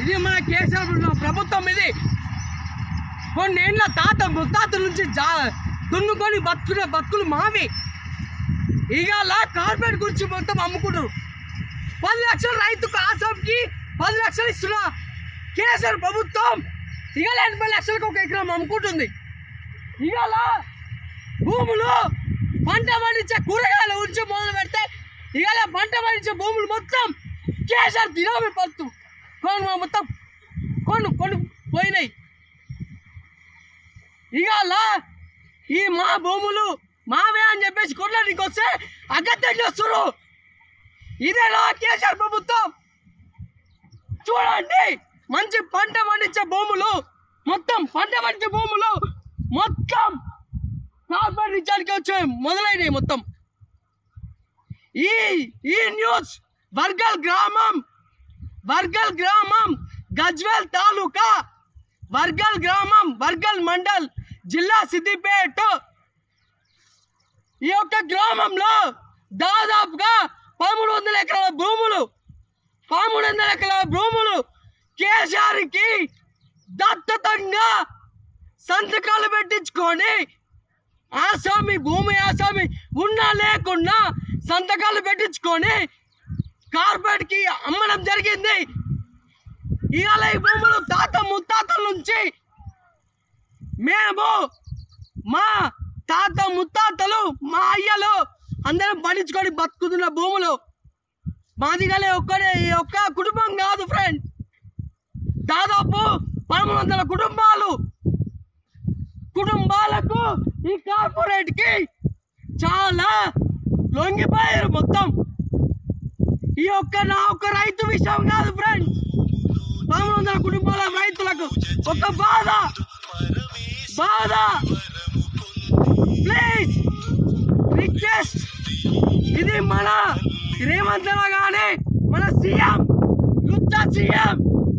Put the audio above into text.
ఇది మన కేసీఆర్ ఉన్న ప్రభుత్వం ఇది కొన్నేళ్ళ తాత ముత్తాతల నుంచి జా దున్నుకొని బతుకునే బతుకులు మావి ఇవాళ కార్పొరేట్ గురించి మొత్తం అమ్ముకుంటారు పది లక్షలు రైతుకు ఆసాంకి పది లక్షలు ఇస్తున్నా కేసీఆర్ ప్రభుత్వం ఇవాళ ఎనభై లక్షలకు ఒక ఎకరం అమ్ముకుంటుంది ఇవాళ భూములు పంట పండించే కూరగాయల గురించి మొదలు పెడితే ఇవాళ పంట పండించే భూములు మొత్తం కేసీఆర్ దినోమి పడుతూ కొను మొత్తం కొను కొను పోయినాయి ఇవాళ ఈ మా భూములు మావే అని చెప్పేసి కొట్లాడికి వస్తే అగత్యం చేస్తున్నారు ఇదేనా కేసీఆర్ ప్రభుత్వం చూడండి మంచి పంట పండించే భూములు మొత్తం పంట పండించే భూములు మొత్తం కార్పొరేట్ రీఛార్జ్కి వచ్చే మొదలైనవి మొత్తం ఈ ఈ న్యూస్ వర్గల్ గ్రామం వర్గల్ గ్రామం గజ్వేల్ తాలూకా వర్గల్ గ్రామం వర్గల్ మండల్ జిల్లా సిద్దిపేట ఈ యొక్క గ్రామంలో దాదాపుగా పదమూడు వందల ఎకరాల భూములు పదమూడు వందల ఎకరాల భూములు కేసీఆర్కి దత్తతంగా సంతకాలు పెట్టించుకొని ఆసామి భూమి ఆసామి ఉన్నా లేకున్నా సంతకాలు పెట్టించుకొని కార్పొరేట్కి అమ్మడం జరిగింది ఇవాళ ఈ భూములు తాత ముత్తాతల నుంచి మేము మా తాత ముత్తాతలు మా అయ్యలు అందరం పండించుకొని బతుకుతున్న భూములు మాది గలే ఒక్కడే ఈ ఒక్క కుటుంబం కాదు ఫ్రెండ్ దాదాపు పదమూడు వందల కుటుంబాలు కుటుంబాలకు ఈ కార్పొరేట్ కి చాలా లొంగిపోయారు మొత్తం ఈ ఒక్క నా ఒక్క రైతు విషయం కాదు ఫ్రెండ్ పదమూడు వందల కుటుంబాల రైతులకు ఒక బాధ బాధ ప్లీజ్ రిక్వెస్ట్ ఇది మన రేవంత్ అన్న గాని మన సీఎం యుద్ధ సీఎం